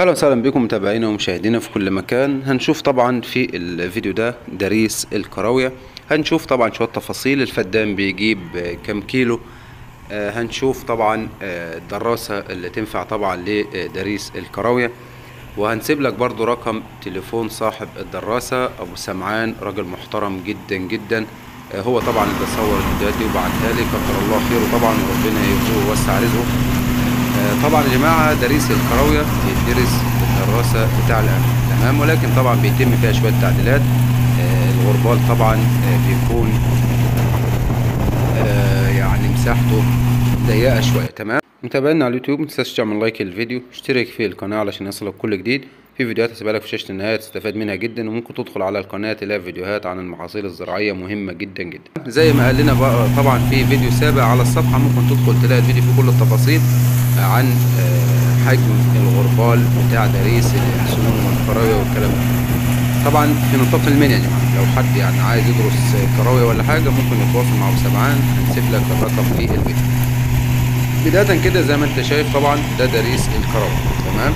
اهلا وسهلا بكم متابعينا ومشاهدينا في كل مكان هنشوف طبعا في الفيديو ده دريس الكراوية هنشوف طبعا شوية تفاصيل الفدان بيجيب آه، كام كيلو آه، هنشوف طبعا آه، الدراسة اللي تنفع طبعا لدريس الكراوية وهنسيب لك برضو رقم تليفون صاحب الدراسة ابو سمعان راجل محترم جدا جدا آه، هو طبعا اللي صور الفيديوهات دي وبعتها لي كتر الله خيره طبعا وربنا يرزقه ويوسع رزقه آه، طبعا يا جماعه دريس الكراويه بيدرس الدراسه بتاع الامن تمام ولكن طبعا بيتم فيها شويه تعديلات آه، الغربال طبعا آه، بيكون آه، يعني مساحته ضيقه شويه تمام متابعينا على اليوتيوب متنساش تعمل لايك للفيديو اشترك في القناه علشان يصلك كل جديد في فيديوهات هسيبها لك في شاشه النهايه تستفاد منها جدا وممكن تدخل على القناه تلاقي فيديوهات عن المحاصيل الزراعيه مهمه جدا جدا زي ما قال لنا بقى طبعا في فيديو سابع على الصفحه ممكن تدخل تلاقي الفيديو فيه كل التفاصيل عن آه، حجم الغربال بتاع دريس السنون والكراويه والكلام ده طبعا في نطاق المنيا يا جماعه لو حد يعني عايز يدرس كراويه ولا حاجه ممكن يتواصل مع ابو سبعان هنسيب لك الرقم في الفيديو بداية كده زي ما انت شايف طبعا ده دريس الكراوية تمام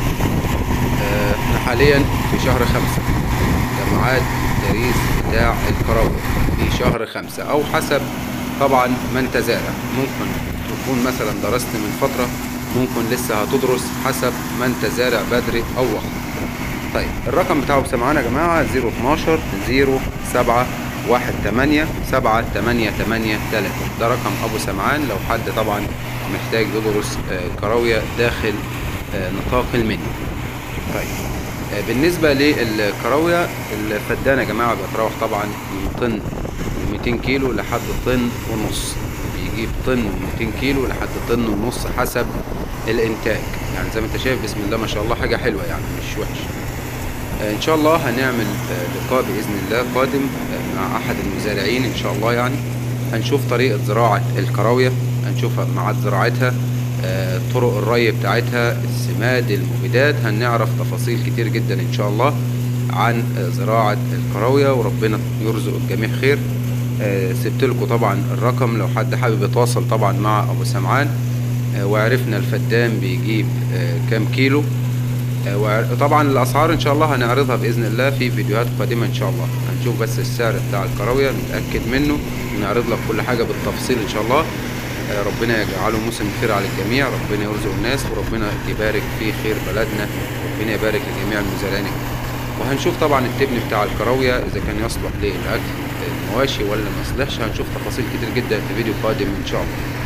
آه، احنا حاليا في شهر خمسة ده ميعاد دريس بتاع الكراوية في شهر خمسة او حسب طبعا ما انت زارع ممكن تكون مثلا درست من فترة ممكن لسه هتدرس حسب ما انت زارع بدري او وقت طيب الرقم بتاعه بسمعنا يا جماعة 012 07 واحد تمانية سبعة تمانية تمانية تلاتة ده رقم أبو سمعان لو حد طبعا محتاج يدرس آه، كراوية داخل آه، نطاق المنيا طيب آه، بالنسبة للكراوية الفدان يا جماعة بيتراوح طبعا من طن و200 كيلو لحد طن ونص بيجيب طن و200 كيلو لحد طن ونص حسب الإنتاج يعني زي ما أنت شايف بسم الله ما شاء الله حاجة حلوة يعني مش وحش آه، ان شاء الله هنعمل آه، لقاء باذن الله قادم آه، مع احد المزارعين ان شاء الله يعني هنشوف طريقه زراعه الكراويه هنشوف ميعاد زراعتها آه، طرق الري بتاعتها السماد المبيدات هنعرف تفاصيل كتير جدا ان شاء الله عن آه، زراعه الكراويه وربنا يرزق الجميع خير آه، سبت لكم طبعا الرقم لو حد حابب يتواصل طبعا مع ابو سمعان آه، وعرفنا الفدان بيجيب آه، كام كيلو آه، وطبعا الاسعار ان شاء الله هنعرضها باذن الله في فيديوهات قادمه ان شاء الله هنشوف بس السعر بتاع الكراويه نتاكد منه ونعرض لك كل حاجه بالتفصيل ان شاء الله آه، ربنا يجعله موسم خير على الجميع ربنا يرزق الناس وربنا يبارك في خير بلدنا ربنا يبارك لجميع المزارعين وهنشوف طبعا التبن بتاع الكراويه اذا كان يصلح للاكل المواشي ولا ما يصلحش هنشوف تفاصيل كتير جدا في فيديو قادم ان شاء الله